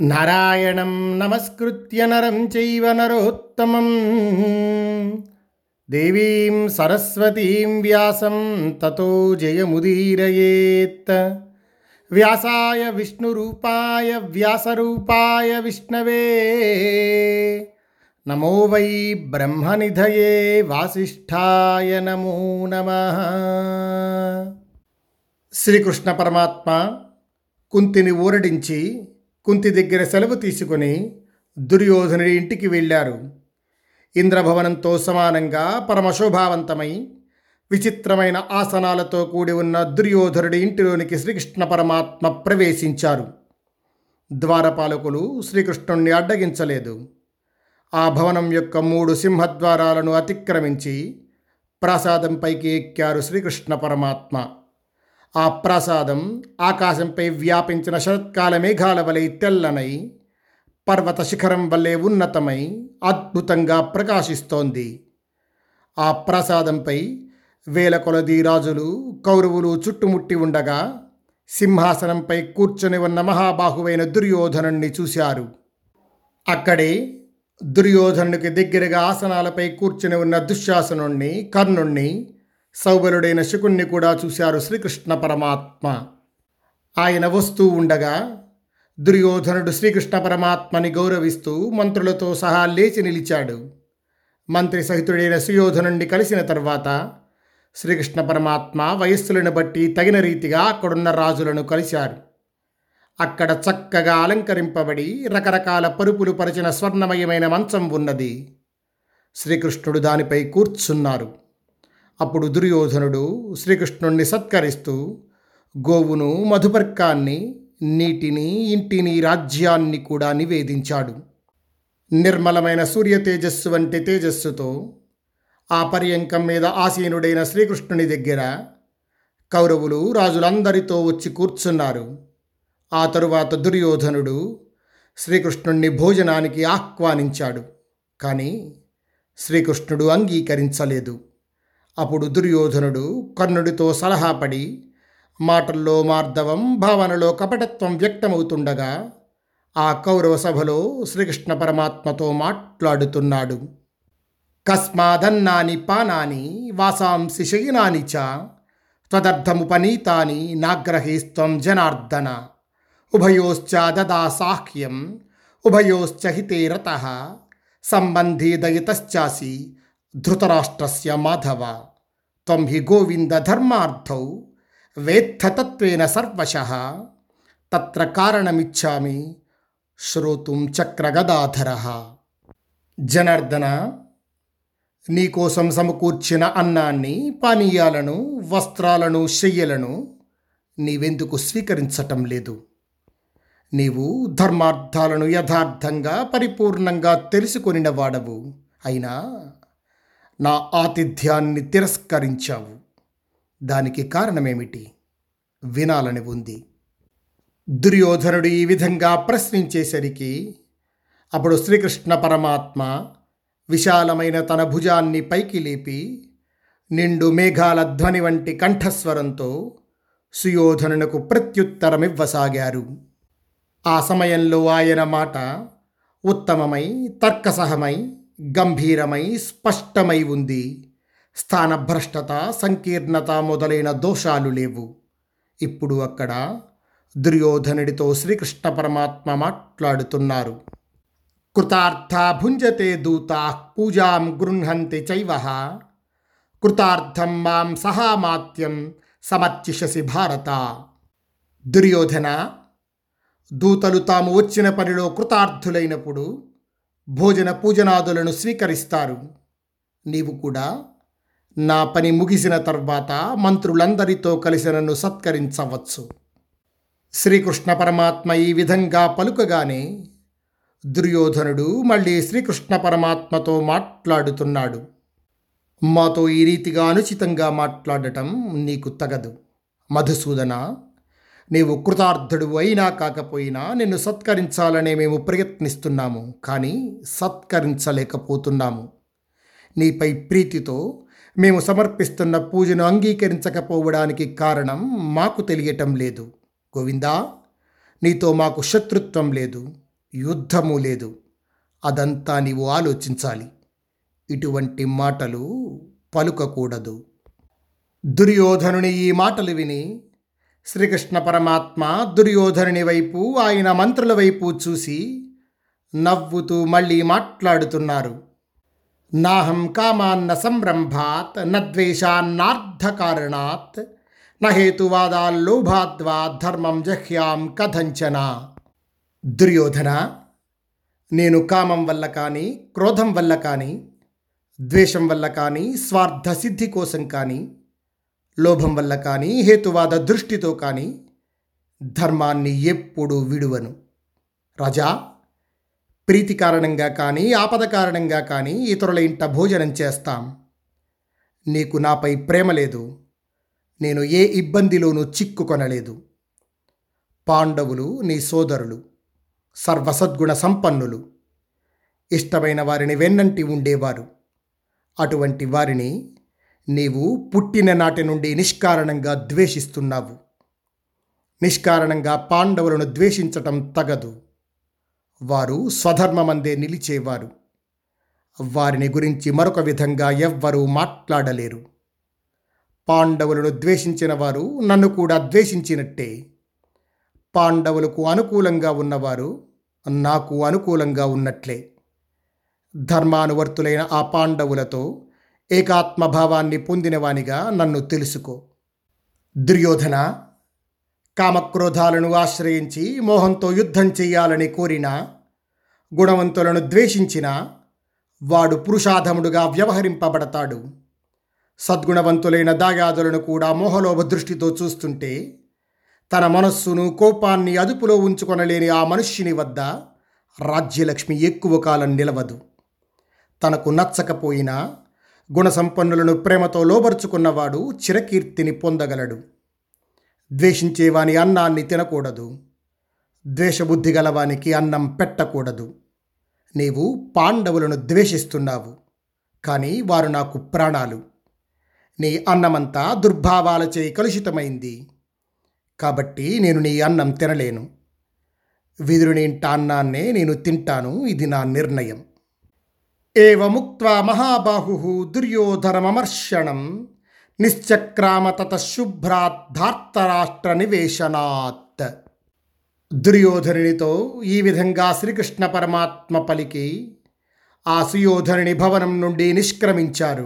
నారాయణం నమస్కృత్య నరం చైవ నరోత్తమం దేవీం సరస్వతీం వ్యాసం తతో జయముదీరయేత్ వ్యాసాయ విష్ణురూపాయ వ్యాసరూపాయ విష్ణవే నమో వై బ్రహ్మనిధయే వాసిష్ఠాయ నమో నమః శ్రీకృష్ణ పరమాత్మ కుంతిని ఊరడించి కుంతి దగ్గర సెలవు తీసుకొని దుర్యోధనుడి ఇంటికి వెళ్ళారు ఇంద్రభవనంతో సమానంగా పరమశోభావంతమై విచిత్రమైన ఆసనాలతో కూడి ఉన్న దుర్యోధనుడి ఇంటిలోనికి శ్రీకృష్ణ పరమాత్మ ప్రవేశించారు ద్వారపాలకులు శ్రీకృష్ణుణ్ణి అడ్డగించలేదు ఆ భవనం యొక్క మూడు సింహద్వారాలను అతిక్రమించి ప్రాసాదంపైకి ఎక్కారు శ్రీకృష్ణ పరమాత్మ ఆ ప్రాసాదం ఆకాశంపై వ్యాపించిన శరత్కాల మేఘాల వలె తెల్లనై పర్వత శిఖరం వల్లే ఉన్నతమై అద్భుతంగా ప్రకాశిస్తోంది ఆ ప్రాసాదంపై వేల కొలది రాజులు కౌరవులు చుట్టుముట్టి ఉండగా సింహాసనంపై కూర్చొని ఉన్న మహాబాహువైన దుర్యోధనుణ్ణి చూశారు అక్కడే దుర్యోధనునికి దగ్గరగా ఆసనాలపై కూర్చుని ఉన్న దుశ్శాసనుణ్ణి కర్ణుణ్ణి సౌబలుడైన శకుణ్ణి కూడా చూశారు శ్రీకృష్ణ పరమాత్మ ఆయన వస్తూ ఉండగా దుర్యోధనుడు శ్రీకృష్ణ పరమాత్మని గౌరవిస్తూ మంత్రులతో సహా లేచి నిలిచాడు మంత్రి సహితుడైన సుయోధనుణ్ణి కలిసిన తర్వాత శ్రీకృష్ణ పరమాత్మ వయస్సులను బట్టి తగిన రీతిగా అక్కడున్న రాజులను కలిశారు అక్కడ చక్కగా అలంకరింపబడి రకరకాల పరుపులు పరిచిన స్వర్ణమయమైన మంచం ఉన్నది శ్రీకృష్ణుడు దానిపై కూర్చున్నారు అప్పుడు దుర్యోధనుడు శ్రీకృష్ణుణ్ణి సత్కరిస్తూ గోవును మధుపర్కాన్ని నీటిని ఇంటిని రాజ్యాన్ని కూడా నివేదించాడు నిర్మలమైన సూర్య తేజస్సు వంటి తేజస్సుతో ఆ పర్యంకం మీద ఆసీనుడైన శ్రీకృష్ణుని దగ్గర కౌరవులు రాజులందరితో వచ్చి కూర్చున్నారు ఆ తరువాత దుర్యోధనుడు శ్రీకృష్ణుణ్ణి భోజనానికి ఆహ్వానించాడు కానీ శ్రీకృష్ణుడు అంగీకరించలేదు అప్పుడు దుర్యోధనుడు కర్ణుడితో సలహాపడి మాటల్లో మార్దవం భావనలో కపటత్వం వ్యక్తమవుతుండగా ఆ కౌరవ సభలో శ్రీకృష్ణ పరమాత్మతో మాట్లాడుతున్నాడు కస్మాదన్నాని పానాని వాసాంసి శయనాని చ త్వదర్థముపనీతాని నాగ్రహీస్త్వం జనార్దన ఉభయోశ్చ దదా సాహ్యం ఉభయోశ్చ హితే రత సంబంధీ దయితశ్చాసి ధృతరాష్ట్రస్య మాధవ త్వం హి గోవింద ధర్మార్థౌ వేత్తతత్వేన సర్వశః తత్ర కారణమిచ్చామి శ్రోతుం చక్రగదాధర జనార్దన నీకోసం సమకూర్చిన అన్నాన్ని పానీయాలను వస్త్రాలను శయ్యలను నీవెందుకు స్వీకరించటం లేదు నీవు ధర్మార్థాలను యథార్థంగా పరిపూర్ణంగా తెలుసుకొనిన వాడవు అయినా నా ఆతిథ్యాన్ని తిరస్కరించావు దానికి కారణమేమిటి వినాలని ఉంది దుర్యోధనుడు ఈ విధంగా ప్రశ్నించేసరికి అప్పుడు శ్రీకృష్ణ పరమాత్మ విశాలమైన తన భుజాన్ని పైకి లేపి నిండు మేఘాల ధ్వని వంటి కంఠస్వరంతో సుయోధనునకు ప్రత్యుత్తరమివ్వసాగారు ఆ సమయంలో ఆయన మాట ఉత్తమమై తర్కసహమై గంభీరమై స్పష్టమై ఉంది స్థానభ్రష్టత సంకీర్ణత మొదలైన దోషాలు లేవు ఇప్పుడు అక్కడ దుర్యోధనుడితో శ్రీకృష్ణ పరమాత్మ మాట్లాడుతున్నారు కృతార్థ భుంజతే దూతా పూజాం గృహంతి చైవ కృతార్థం మాం సహామాత్యం సమర్చిషసి భారత దుర్యోధన దూతలు తాము వచ్చిన పనిలో కృతార్థులైనప్పుడు భోజన పూజనాదులను స్వీకరిస్తారు నీవు కూడా నా పని ముగిసిన తర్వాత మంత్రులందరితో కలిసి నన్ను సత్కరించవచ్చు శ్రీకృష్ణ పరమాత్మ ఈ విధంగా పలుకగానే దుర్యోధనుడు మళ్ళీ శ్రీకృష్ణ పరమాత్మతో మాట్లాడుతున్నాడు మాతో ఈ రీతిగా అనుచితంగా మాట్లాడటం నీకు తగదు మధుసూదన నీవు కృతార్థుడు అయినా కాకపోయినా నిన్ను సత్కరించాలనే మేము ప్రయత్నిస్తున్నాము కానీ సత్కరించలేకపోతున్నాము నీపై ప్రీతితో మేము సమర్పిస్తున్న పూజను అంగీకరించకపోవడానికి కారణం మాకు తెలియటం లేదు గోవిందా నీతో మాకు శత్రుత్వం లేదు యుద్ధము లేదు అదంతా నీవు ఆలోచించాలి ఇటువంటి మాటలు పలుకకూడదు దుర్యోధనుని ఈ మాటలు విని శ్రీకృష్ణ పరమాత్మ దుర్యోధనుని వైపు ఆయన మంత్రుల వైపు చూసి నవ్వుతూ మళ్ళీ మాట్లాడుతున్నారు నాహం కామాన్న సంరంభాత్ నద్వేషాన్నార్థకారణాత్ నహేతువాదాల్లోభాద్వా ధర్మం జహ్యాం కథంచన దుర్యోధన నేను కామం వల్ల కానీ క్రోధం వల్ల కానీ ద్వేషం వల్ల కానీ స్వార్థ సిద్ధి కోసం కానీ లోభం వల్ల కానీ హేతువాద దృష్టితో కానీ ధర్మాన్ని ఎప్పుడూ విడువను రాజా ప్రీతి కారణంగా కానీ ఆపద కారణంగా కానీ ఇతరుల ఇంట భోజనం చేస్తాం నీకు నాపై ప్రేమ లేదు నేను ఏ ఇబ్బందిలోనూ చిక్కుకొనలేదు పాండవులు నీ సోదరులు సర్వసద్గుణ సంపన్నులు ఇష్టమైన వారిని వెన్నంటి ఉండేవారు అటువంటి వారిని నీవు పుట్టిన నాటి నుండి నిష్కారణంగా ద్వేషిస్తున్నావు నిష్కారణంగా పాండవులను ద్వేషించటం తగదు వారు స్వధర్మమందే నిలిచేవారు వారిని గురించి మరొక విధంగా ఎవ్వరూ మాట్లాడలేరు పాండవులను ద్వేషించిన వారు నన్ను కూడా ద్వేషించినట్టే పాండవులకు అనుకూలంగా ఉన్నవారు నాకు అనుకూలంగా ఉన్నట్లే ధర్మానువర్తులైన ఆ పాండవులతో ఏకాత్మభావాన్ని పొందినవానిగా నన్ను తెలుసుకో దుర్యోధన కామక్రోధాలను ఆశ్రయించి మోహంతో యుద్ధం చెయ్యాలని కోరిన గుణవంతులను ద్వేషించిన వాడు పురుషాధముడుగా వ్యవహరింపబడతాడు సద్గుణవంతులైన దాయాదులను కూడా మోహలోభ దృష్టితో చూస్తుంటే తన మనస్సును కోపాన్ని అదుపులో ఉంచుకొనలేని ఆ మనుష్యుని వద్ద రాజ్యలక్ష్మి ఎక్కువ కాలం నిలవదు తనకు నచ్చకపోయినా గుణసంపన్నులను ప్రేమతో లోబరుచుకున్నవాడు చిరకీర్తిని పొందగలడు ద్వేషించేవాని అన్నాన్ని తినకూడదు ద్వేషబుద్ధి గలవానికి అన్నం పెట్టకూడదు నీవు పాండవులను ద్వేషిస్తున్నావు కానీ వారు నాకు ప్రాణాలు నీ అన్నమంతా దుర్భావాలచే కలుషితమైంది కాబట్టి నేను నీ అన్నం తినలేను విదురుని ఇంట అన్నాన్నే నేను తింటాను ఇది నా నిర్ణయం ఏవముక్త్వా మహాబాహు దుర్యోధనమర్షణం నిశ్చక్రామ తత శుభ్రాత్ ధార్తరాష్ట్ర నివేశనాత్ దుర్యోధనునితో ఈ విధంగా శ్రీకృష్ణ పరమాత్మ పలికి ఆ సుయోధనుని భవనం నుండి నిష్క్రమించారు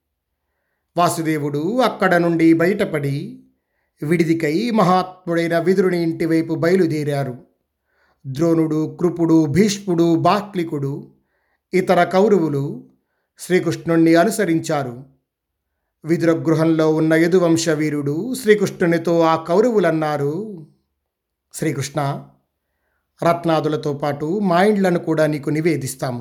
వాసుదేవుడు అక్కడ నుండి బయటపడి విడిదికై మహాత్ముడైన విదురుని ఇంటివైపు బయలుదేరారు ద్రోణుడు కృపుడు భీష్ముడు బాక్లికుడు ఇతర కౌరవులు శ్రీకృష్ణుణ్ణి అనుసరించారు విదుర గృహంలో ఉన్న యదువంశ వీరుడు శ్రీకృష్ణునితో ఆ కౌరవులన్నారు శ్రీకృష్ణ రత్నాదులతో పాటు మా ఇండ్లను కూడా నీకు నివేదిస్తాము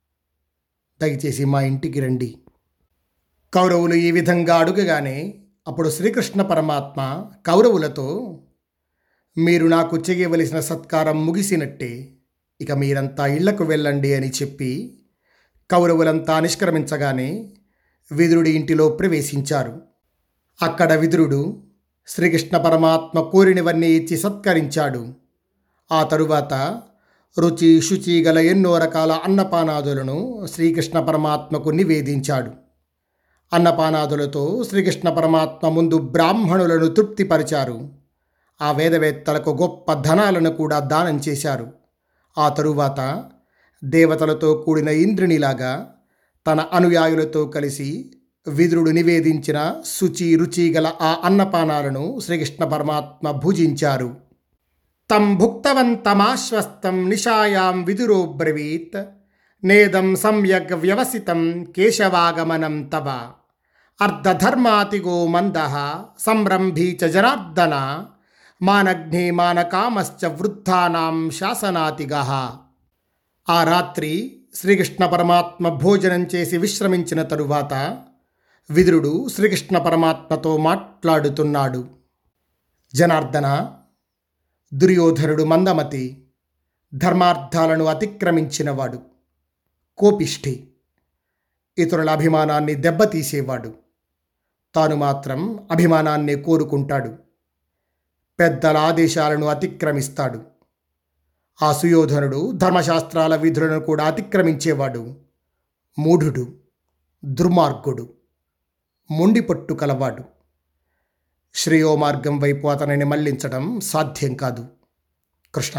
దయచేసి మా ఇంటికి రండి కౌరవులు ఈ విధంగా అడుగగానే అప్పుడు శ్రీకృష్ణ పరమాత్మ కౌరవులతో మీరు నాకు చేయవలసిన సత్కారం ముగిసినట్టే ఇక మీరంతా ఇళ్లకు వెళ్ళండి అని చెప్పి కౌరవులంతా నిష్క్రమించగానే విదురుడి ఇంటిలో ప్రవేశించారు అక్కడ విదురుడు శ్రీకృష్ణ పరమాత్మ కోరినవన్నీ ఇచ్చి సత్కరించాడు ఆ తరువాత రుచి శుచి గల ఎన్నో రకాల అన్నపానాదులను శ్రీకృష్ణ పరమాత్మకు నివేదించాడు అన్నపానాదులతో శ్రీకృష్ణ పరమాత్మ ముందు బ్రాహ్మణులను తృప్తిపరిచారు ఆ వేదవేత్తలకు గొప్ప ధనాలను కూడా దానం చేశారు ఆ తరువాత దేవతలతో కూడిన ఇంద్రునిలాగా తన అనుయాయులతో కలిసి విదురుడు నివేదించిన శుచి రుచి గల ఆ అన్నపానాలను శ్రీకృష్ణ పరమాత్మ భుజించారు తం భుక్తవంతమాశ్వస్తం నిశాయాం విదురోబ్రవీత్ నేదం సమ్యగ్ వ్యవసితం కేశవాగమనం తవ అర్ధధర్మాతిగో మంద సంరంభీ చ జనార్దన మానఘ్నే మానకామశ్చ వృద్ధానాం శాసనాతిగ ఆ రాత్రి శ్రీకృష్ణ పరమాత్మ భోజనం చేసి విశ్రమించిన తరువాత విదురుడు శ్రీకృష్ణ పరమాత్మతో మాట్లాడుతున్నాడు జనార్దన దుర్యోధనుడు మందమతి ధర్మార్థాలను అతిక్రమించినవాడు కోపిష్ఠి ఇతరుల అభిమానాన్ని దెబ్బతీసేవాడు తాను మాత్రం అభిమానాన్ని కోరుకుంటాడు పెద్దల ఆదేశాలను అతిక్రమిస్తాడు ఆ సుయోధనుడు ధర్మశాస్త్రాల విధులను కూడా అతిక్రమించేవాడు మూఢుడు దుర్మార్గుడు మొండిపట్టు కలవాడు శ్రేయోమార్గం వైపు అతనిని మళ్లించడం సాధ్యం కాదు కృష్ణ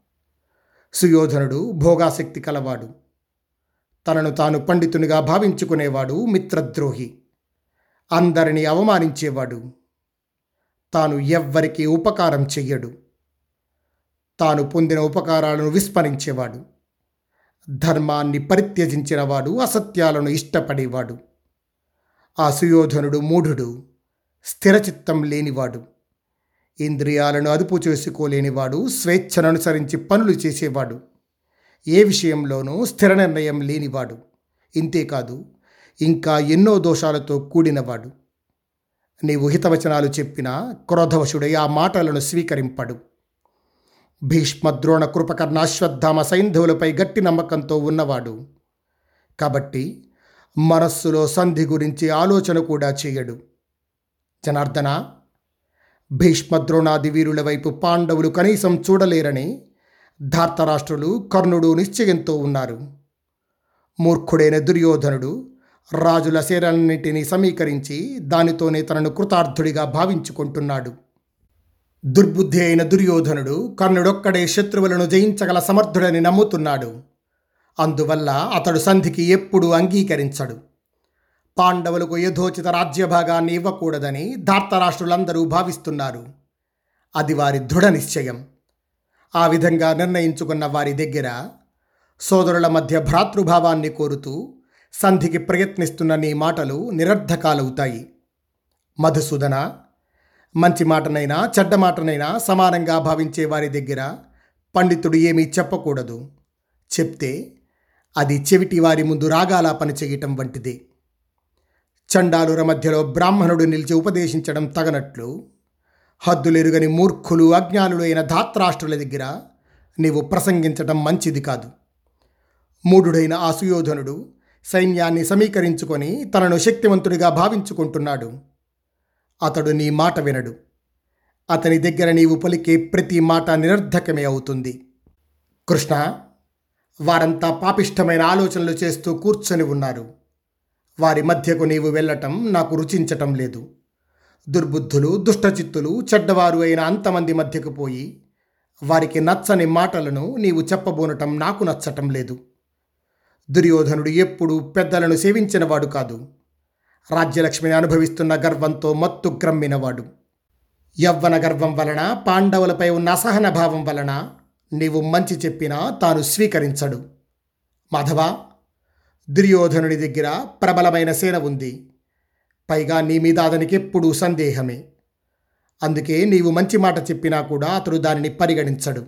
సుయోధనుడు భోగాసక్తి కలవాడు తనను తాను పండితునిగా భావించుకునేవాడు మిత్రద్రోహి అందరినీ అవమానించేవాడు తాను ఎవ్వరికి ఉపకారం చెయ్యడు తాను పొందిన ఉపకారాలను విస్మరించేవాడు ధర్మాన్ని పరిత్యజించినవాడు అసత్యాలను ఇష్టపడేవాడు ఆ సుయోధనుడు మూఢుడు స్థిరచిత్తం లేనివాడు ఇంద్రియాలను అదుపు చేసుకోలేనివాడు స్వేచ్ఛను అనుసరించి పనులు చేసేవాడు ఏ విషయంలోనూ స్థిర నిర్ణయం లేనివాడు ఇంతేకాదు ఇంకా ఎన్నో దోషాలతో కూడినవాడు నీవు హితవచనాలు చెప్పినా క్రోధవశుడై ఆ మాటలను స్వీకరింపడు భీష్మ ద్రోణ కృపకర్ణ అశ్వత్థామ సైంధవులపై గట్టి నమ్మకంతో ఉన్నవాడు కాబట్టి మనస్సులో సంధి గురించి ఆలోచన కూడా చేయడు జనార్దన భీష్మ ద్రోణాది వీరుల వైపు పాండవులు కనీసం చూడలేరని ధార్తరాష్ట్రులు కర్ణుడు నిశ్చయంతో ఉన్నారు మూర్ఖుడైన దుర్యోధనుడు రాజుల శీలన్నింటినీ సమీకరించి దానితోనే తనను కృతార్థుడిగా భావించుకుంటున్నాడు దుర్బుద్ధి అయిన దుర్యోధనుడు కర్ణుడొక్కడే శత్రువులను జయించగల సమర్థుడని నమ్ముతున్నాడు అందువల్ల అతడు సంధికి ఎప్పుడూ అంగీకరించడు పాండవులకు యథోచిత రాజ్యభాగాన్ని ఇవ్వకూడదని ధార్తరాష్ట్రులందరూ భావిస్తున్నారు అది వారి దృఢ నిశ్చయం ఆ విధంగా నిర్ణయించుకున్న వారి దగ్గర సోదరుల మధ్య భ్రాతృభావాన్ని కోరుతూ సంధికి ప్రయత్నిస్తున్న నీ మాటలు నిరర్ధకాలవుతాయి మధుసూదన మంచి మాటనైనా చెడ్డ మాటనైనా సమానంగా భావించే వారి దగ్గర పండితుడు ఏమీ చెప్పకూడదు చెప్తే అది చెవిటి వారి ముందు రాగాలాపన చేయటం వంటిది చండాలుర మధ్యలో బ్రాహ్మణుడు నిలిచి ఉపదేశించడం తగనట్లు హద్దులెరుగని మూర్ఖులు అజ్ఞానులు అయిన ధాత్రాష్ట్రుల దగ్గర నీవు ప్రసంగించటం మంచిది కాదు మూఢుడైన ఆ సుయోధనుడు సైన్యాన్ని సమీకరించుకొని తనను శక్తివంతుడిగా భావించుకుంటున్నాడు అతడు నీ మాట వినడు అతని దగ్గర నీవు పలికే ప్రతి మాట నిరర్ధకమే అవుతుంది కృష్ణ వారంతా పాపిష్టమైన ఆలోచనలు చేస్తూ కూర్చొని ఉన్నారు వారి మధ్యకు నీవు వెళ్ళటం నాకు రుచించటం లేదు దుర్బుద్ధులు దుష్టచిత్తులు చెడ్డవారు అయిన అంతమంది మధ్యకు పోయి వారికి నచ్చని మాటలను నీవు చెప్పబోనటం నాకు నచ్చటం లేదు దుర్యోధనుడు ఎప్పుడు పెద్దలను సేవించినవాడు కాదు రాజ్యలక్ష్మిని అనుభవిస్తున్న గర్వంతో మత్తు గ్రమ్మినవాడు యవ్వన గర్వం వలన పాండవులపై ఉన్న అసహన భావం వలన నీవు మంచి చెప్పినా తాను స్వీకరించడు మాధవ దుర్యోధనుడి దగ్గర ప్రబలమైన సేన ఉంది పైగా నీ మీద అతనికి ఎప్పుడూ సందేహమే అందుకే నీవు మంచి మాట చెప్పినా కూడా అతడు దానిని పరిగణించడు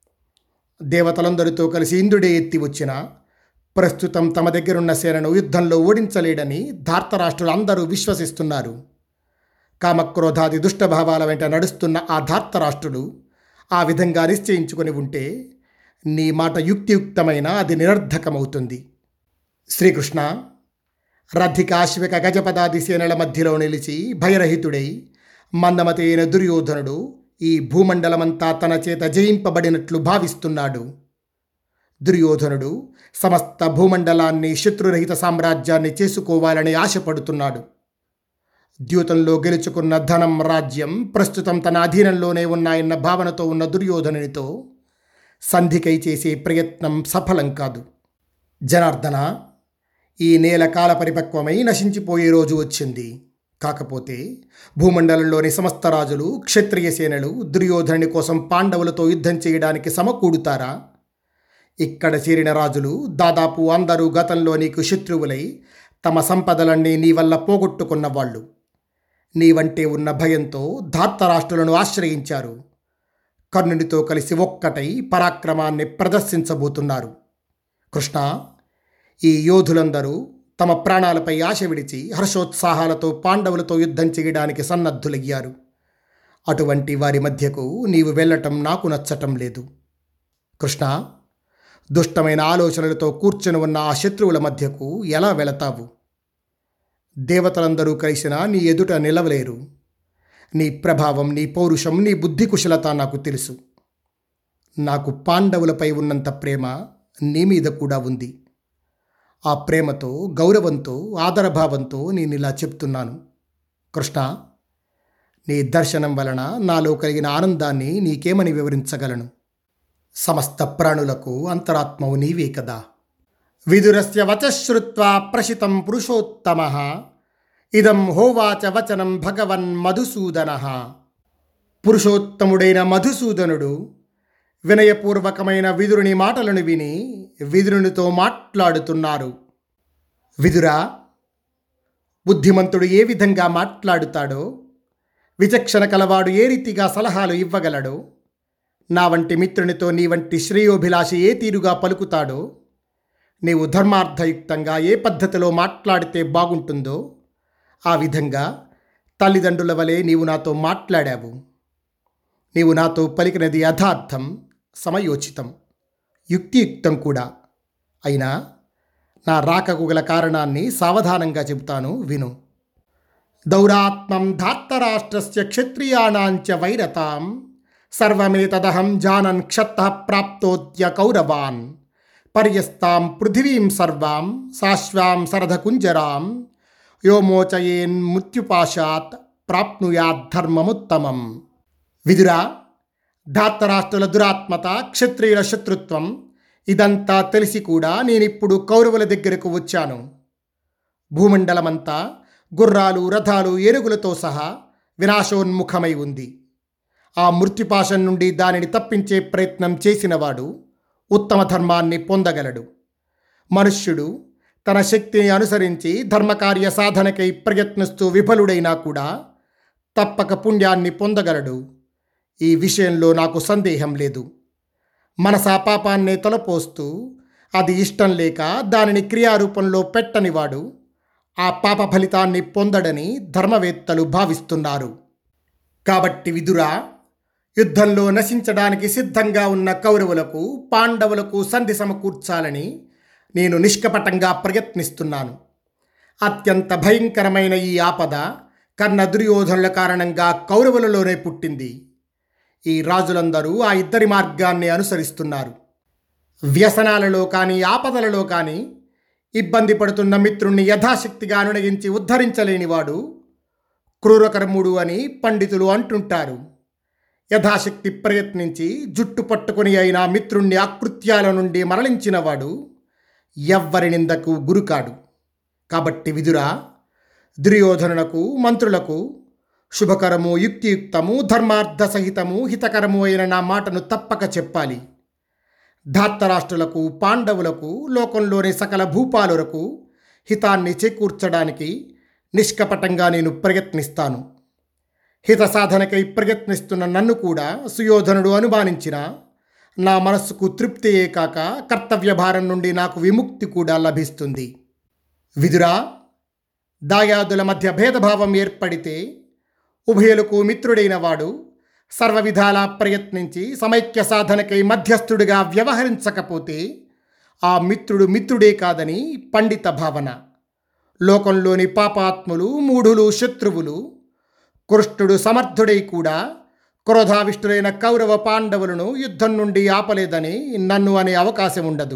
దేవతలందరితో కలిసి ఇంద్రుడే ఎత్తి వచ్చినా ప్రస్తుతం తమ దగ్గరున్న సేనను యుద్ధంలో ఓడించలేడని ధార్తరాష్ట్రులు అందరూ విశ్వసిస్తున్నారు కామక్రోధాది దుష్టభావాల వెంట నడుస్తున్న ఆ ధార్తరాష్ట్రుడు ఆ విధంగా నిశ్చయించుకొని ఉంటే నీ మాట యుక్తియుక్తమైన అది నిరర్ధకమవుతుంది శ్రీకృష్ణ రథికాశ్విక గజపదాది సేనల మధ్యలో నిలిచి భయరహితుడై మందమతి అయిన దుర్యోధనుడు ఈ భూమండలమంతా తన చేత జయింపబడినట్లు భావిస్తున్నాడు దుర్యోధనుడు సమస్త భూమండలాన్ని శత్రురహిత సామ్రాజ్యాన్ని చేసుకోవాలని ఆశపడుతున్నాడు ద్యూతంలో గెలుచుకున్న ధనం రాజ్యం ప్రస్తుతం తన అధీనంలోనే ఉన్నాయన్న భావనతో ఉన్న దుర్యోధనునితో సంధికై చేసే ప్రయత్నం సఫలం కాదు జనార్దన ఈ నేల కాల పరిపక్వమై నశించిపోయే రోజు వచ్చింది కాకపోతే భూమండలంలోని సమస్త రాజులు క్షత్రియ సేనలు దుర్యోధనుని కోసం పాండవులతో యుద్ధం చేయడానికి సమకూడుతారా ఇక్కడ చేరిన రాజులు దాదాపు అందరూ గతంలో నీకు శత్రువులై తమ సంపదలన్నీ నీ వల్ల పోగొట్టుకున్న వాళ్ళు నీవంటే ఉన్న భయంతో ధార్తరాష్ట్రులను ఆశ్రయించారు కర్ణునితో కలిసి ఒక్కటై పరాక్రమాన్ని ప్రదర్శించబోతున్నారు కృష్ణ ఈ యోధులందరూ తమ ప్రాణాలపై ఆశ విడిచి హర్షోత్సాహాలతో పాండవులతో యుద్ధం చేయడానికి సన్నద్ధులయ్యారు అటువంటి వారి మధ్యకు నీవు వెళ్ళటం నాకు నచ్చటం లేదు కృష్ణ దుష్టమైన ఆలోచనలతో కూర్చొని ఉన్న ఆ శత్రువుల మధ్యకు ఎలా వెళతావు దేవతలందరూ కలిసినా నీ ఎదుట నిలవలేరు నీ ప్రభావం నీ పౌరుషం నీ బుద్ధి కుశలత నాకు తెలుసు నాకు పాండవులపై ఉన్నంత ప్రేమ నీ మీద కూడా ఉంది ఆ ప్రేమతో గౌరవంతో ఆదరభావంతో నేను ఇలా చెప్తున్నాను కృష్ణ నీ దర్శనం వలన నాలో కలిగిన ఆనందాన్ని నీకేమని వివరించగలను సమస్త ప్రాణులకు అంతరాత్మవు నీవే కదా విదురస్య వచశ్రుత్వా ప్రశితం పురుషోత్తమ ఇదం హోవాచ వచనం భగవన్ మధుసూదన పురుషోత్తముడైన మధుసూదనుడు వినయపూర్వకమైన విదురుని మాటలను విని విదురునితో మాట్లాడుతున్నారు విదురా బుద్ధిమంతుడు ఏ విధంగా మాట్లాడుతాడో విచక్షణ కలవాడు ఏ రీతిగా సలహాలు ఇవ్వగలడో నా వంటి మిత్రునితో నీ వంటి శ్రేయోభిలాషి ఏ తీరుగా పలుకుతాడో నీవు ధర్మార్థయుక్తంగా ఏ పద్ధతిలో మాట్లాడితే బాగుంటుందో ఆ విధంగా తల్లిదండ్రుల వలె నీవు నాతో మాట్లాడావు నీవు నాతో పలికినది యథార్థం సమయోచితం యుక్తియుక్తం కూడా అయినా నా రాకకు గల కారణాన్ని సావధానంగా చెబుతాను విను దౌరాత్మం ధాత్తరాష్ట్రస్య క్షత్రియాణాంచ వైరతాం సర్వమేతదహం జానన్ క్షత్త ప్రాప్తోత్య కౌరవాన్ పర్యస్తాం పృథివీం సర్వాం సాశ్వాం సరథకుంజరాం యోమోచయేన్ మృత్యుపాశాత్ ప్రాప్నుయాత్ ధర్మముత్తమం విదురా ధాత్తరాష్ట్రుల దురాత్మత క్షత్రియుల శత్రుత్వం ఇదంతా తెలిసి కూడా నేనిప్పుడు కౌరవుల దగ్గరకు వచ్చాను భూమండలమంతా గుర్రాలు రథాలు ఏనుగులతో సహా వినాశోన్ముఖమై ఉంది ఆ మృత్యుపాశం నుండి దానిని తప్పించే ప్రయత్నం చేసినవాడు ఉత్తమ ధర్మాన్ని పొందగలడు మనుష్యుడు తన శక్తిని అనుసరించి ధర్మకార్య సాధనకై ప్రయత్నిస్తూ విఫలుడైనా కూడా తప్పక పుణ్యాన్ని పొందగలడు ఈ విషయంలో నాకు సందేహం లేదు మనసా పాపాన్నే తలపోస్తూ అది ఇష్టం లేక దానిని క్రియారూపంలో పెట్టనివాడు ఆ పాప ఫలితాన్ని పొందడని ధర్మవేత్తలు భావిస్తున్నారు కాబట్టి విదురా యుద్ధంలో నశించడానికి సిద్ధంగా ఉన్న కౌరవులకు పాండవులకు సంధి సమకూర్చాలని నేను నిష్కపటంగా ప్రయత్నిస్తున్నాను అత్యంత భయంకరమైన ఈ ఆపద కర్ణ దుర్యోధనుల కారణంగా కౌరవులలోనే పుట్టింది ఈ రాజులందరూ ఆ ఇద్దరి మార్గాన్ని అనుసరిస్తున్నారు వ్యసనాలలో కానీ ఆపదలలో కానీ ఇబ్బంది పడుతున్న మిత్రుణ్ణి యథాశక్తిగా అనునయించి ఉద్ధరించలేనివాడు క్రూరకర్ముడు అని పండితులు అంటుంటారు యథాశక్తి ప్రయత్నించి జుట్టు పట్టుకుని అయిన మిత్రుణ్ణి అకృత్యాల నుండి మరలించినవాడు ఎవ్వరి నిందకు గురుకాడు కాబట్టి విదురా దుర్యోధనునకు మంత్రులకు శుభకరము యుక్తియుక్తము ధర్మార్థ సహితము హితకరము అయిన నా మాటను తప్పక చెప్పాలి ధాత్తరాష్ట్రులకు పాండవులకు లోకంలోని సకల భూపాలులకు హితాన్ని చేకూర్చడానికి నిష్కపటంగా నేను ప్రయత్నిస్తాను హిత సాధనకై ప్రయత్నిస్తున్న నన్ను కూడా సుయోధనుడు అనుమానించిన నా మనస్సుకు తృప్తియే కాక కర్తవ్య భారం నుండి నాకు విముక్తి కూడా లభిస్తుంది విదురా దాయాదుల మధ్య భేదభావం ఏర్పడితే ఉభయులకు మిత్రుడైన వాడు సర్వవిధాలా ప్రయత్నించి సమైక్య సాధనకై మధ్యస్థుడిగా వ్యవహరించకపోతే ఆ మిత్రుడు మిత్రుడే కాదని పండిత భావన లోకంలోని పాపాత్ములు మూఢులు శత్రువులు కృష్ణుడు సమర్థుడై కూడా క్రోధావిష్టులైన కౌరవ పాండవులను యుద్ధం నుండి ఆపలేదని నన్ను అనే అవకాశం ఉండదు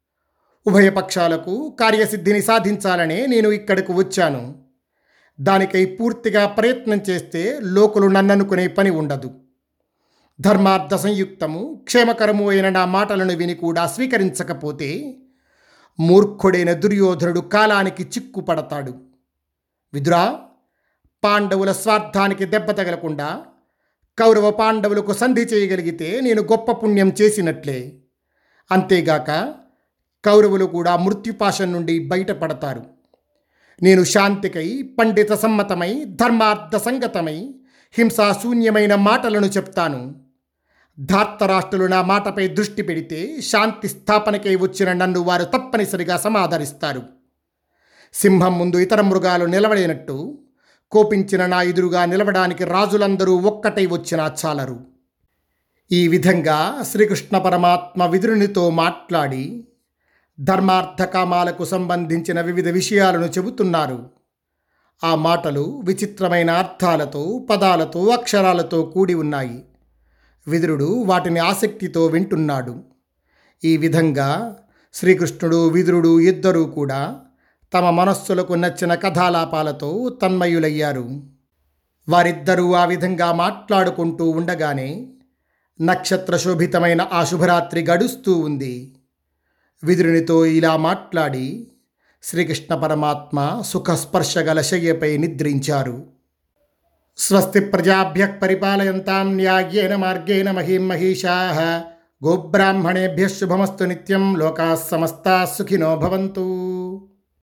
ఉభయ పక్షాలకు కార్యసిద్ధిని సాధించాలనే నేను ఇక్కడకు వచ్చాను దానికై పూర్తిగా ప్రయత్నం చేస్తే లోకులు నన్ననుకునే పని ఉండదు ధర్మార్థ సంయుక్తము క్షేమకరము అయిన నా మాటలను విని కూడా స్వీకరించకపోతే మూర్ఖుడైన దుర్యోధనుడు కాలానికి చిక్కుపడతాడు విదురా పాండవుల స్వార్థానికి దెబ్బ తగలకుండా కౌరవ పాండవులకు సంధి చేయగలిగితే నేను గొప్ప పుణ్యం చేసినట్లే అంతేగాక కౌరవులు కూడా మృత్యుపాశం నుండి బయటపడతారు నేను శాంతికై పండిత సమ్మతమై ధర్మార్థ సంగతమై హింసాశూన్యమైన మాటలను చెప్తాను ధార్తరాష్ట్రులు నా మాటపై దృష్టి పెడితే శాంతి స్థాపనకై వచ్చిన నన్ను వారు తప్పనిసరిగా సమాదరిస్తారు సింహం ముందు ఇతర మృగాలు నిలబడినట్టు కోపించిన నా ఎదురుగా నిలవడానికి రాజులందరూ ఒక్కటై వచ్చినా చాలరు ఈ విధంగా శ్రీకృష్ణ పరమాత్మ విదురునితో మాట్లాడి ధర్మార్థకామాలకు సంబంధించిన వివిధ విషయాలను చెబుతున్నారు ఆ మాటలు విచిత్రమైన అర్థాలతో పదాలతో అక్షరాలతో కూడి ఉన్నాయి విదురుడు వాటిని ఆసక్తితో వింటున్నాడు ఈ విధంగా శ్రీకృష్ణుడు విదురుడు ఇద్దరూ కూడా తమ మనస్సులకు నచ్చిన కథాలాపాలతో తన్మయులయ్యారు వారిద్దరూ ఆ విధంగా మాట్లాడుకుంటూ ఉండగానే నక్షత్ర శోభితమైన ఆ శుభరాత్రి గడుస్తూ ఉంది విదురునితో ఇలా మాట్లాడి శ్రీకృష్ణ పరమాత్మ సుఖస్పర్శగల శయ్యపై నిద్రించారు స్వస్తి ప్రజాభ్య పరిపాలయంతాం న్యాయేన మార్గేణ మహీం మహిషా గోబ్రాహ్మణేభ్య శుభమస్తు నిత్యం లోకా సమస్తా సుఖినో భవంతు